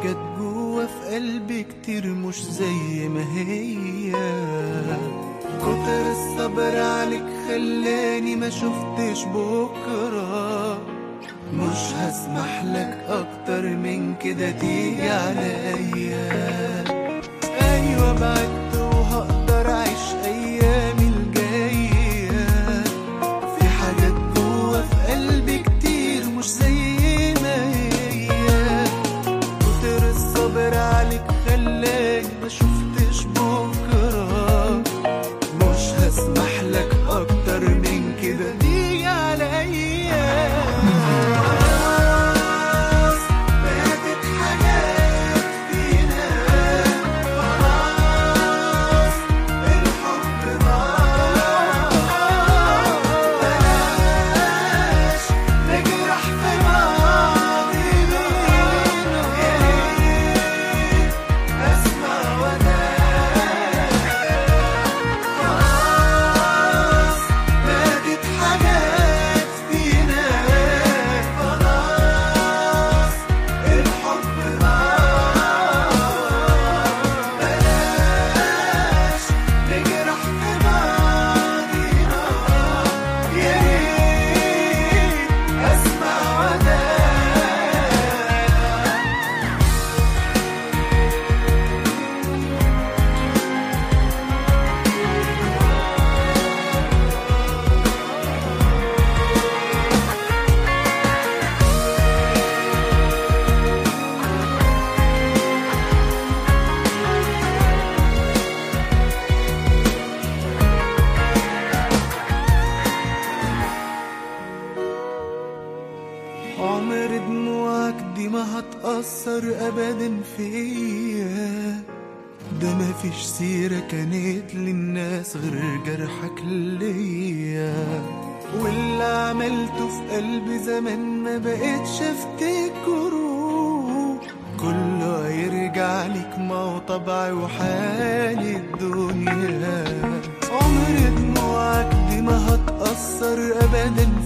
حاجات جوا في قلبي كتير مش زي ما هي كتر الصبر عليك خلاني ما شفتش بكرة مش هسمح لك اكتر من كده تيجي عليا ايوه بعدت وهقدر اعيش ايامي الجايه في حاجات جوا في قلبي كتير مش زي ما هي كتر الصبر عليك خلاني ما شفتش بكره مش هسمح لك اكتر من كده دي عليا خلاص بقت حاجات فينا خلاص الحب ضاع بلاش نجرح في بعضنا يا ريت اسمع وداع خلاص بقت حاجات فينا خلاص الحب ضاع بلاش نجرح في بعضنا يا ريت اسمع وداع عمر دموعك دي ما هتأثر أبدا فيا ده مفيش سيرة كانت للناس غير جرحك ليا واللي عملته في قلبي زمان ما بقتش افتكره كله هيرجع ليك ما هو طبعي وحال الدنيا عمر دموعك دي ما هتأثر أبدا